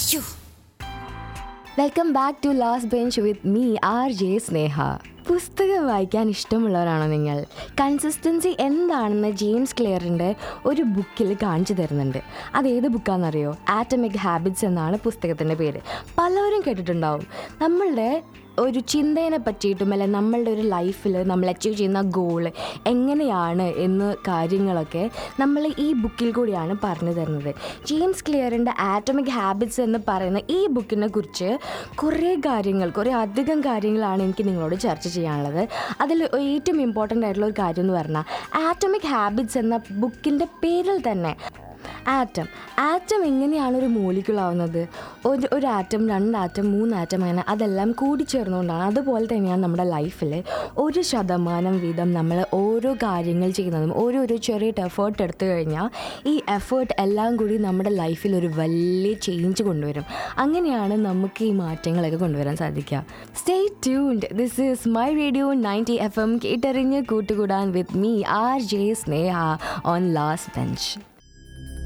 welcome back to last bench with me R J Sneha പുസ്തകം വായിക്കാൻ ഇഷ്ടമുള്ളവരാണോ നിങ്ങൾ കൺസിസ്റ്റൻസി എന്താണെന്ന് ജെയിംസ് ക്ലിയറിൻ്റെ ഒരു ബുക്കിൽ കാണിച്ചു തരുന്നുണ്ട് അതേത് ബുക്കാണെന്നറിയോ ആറ്റമിക് ഹാബിറ്റ്സ് എന്നാണ് പുസ്തകത്തിൻ്റെ പേര് പലവരും കേട്ടിട്ടുണ്ടാവും നമ്മളുടെ ഒരു ചിന്തേനെ പറ്റിയിട്ടും അല്ലെ നമ്മളുടെ ഒരു ലൈഫിൽ നമ്മൾ അച്ചീവ് ചെയ്യുന്ന ഗോള് എങ്ങനെയാണ് എന്ന് കാര്യങ്ങളൊക്കെ നമ്മൾ ഈ ബുക്കിൽ കൂടിയാണ് പറഞ്ഞു തരുന്നത് ജെയിംസ് ക്ലിയറിൻ്റെ ആറ്റമിക് ഹാബിറ്റ്സ് എന്ന് പറയുന്ന ഈ ബുക്കിനെ കുറിച്ച് കുറേ കാര്യങ്ങൾ കുറേ അധികം കാര്യങ്ങളാണ് എനിക്ക് നിങ്ങളോട് ചർച്ച ചെയ്യാനുള്ളത് അതിൽ ഏറ്റവും ഇമ്പോർട്ടൻ്റ് ആയിട്ടുള്ള ഒരു കാര്യം എന്ന് പറഞ്ഞാൽ ആറ്റമിക് ഹാബിറ്റ്സ് എന്ന ബുക്കിൻ്റെ പേരിൽ തന്നെ ആറ്റം ആറ്റം എങ്ങനെയാണ് ഒരു molecule ആവുന്നത് ഒരു ഒരു ആറ്റം രണ്ട് ആറ്റം മൂന്ന് ആറ്റം അങ്ങനെ അതെല്ലാം കൂടിച്ചേർന്നുകൊണ്ടാണ് അതുപോലെ തന്നെയാണ് നമ്മുടെ ലൈഫിൽ ഒരു ശതമാനം വീതം നമ്മൾ ഓരോ കാര്യങ്ങൾ ചെയ്യുന്നതും ഓരോരോ ചെറിയ എഫേർട്ട് എടുത്തു കഴിഞ്ഞാൽ ഈ എഫേർട്ട് എല്ലാം കൂടി നമ്മുടെ ലൈഫിൽ ഒരു വലിയ ചേഞ്ച് കൊണ്ടുവരും അങ്ങനെയാണ് നമുക്ക് ഈ മാറ്റങ്ങളൊക്കെ കൊണ്ടുവരാൻ സാധിക്കുക stay tuned this is my radio ninety F M കേട്ടറിഞ്ഞ് കൂട്ടുകൂടാൻ with me R J Sneha on last bench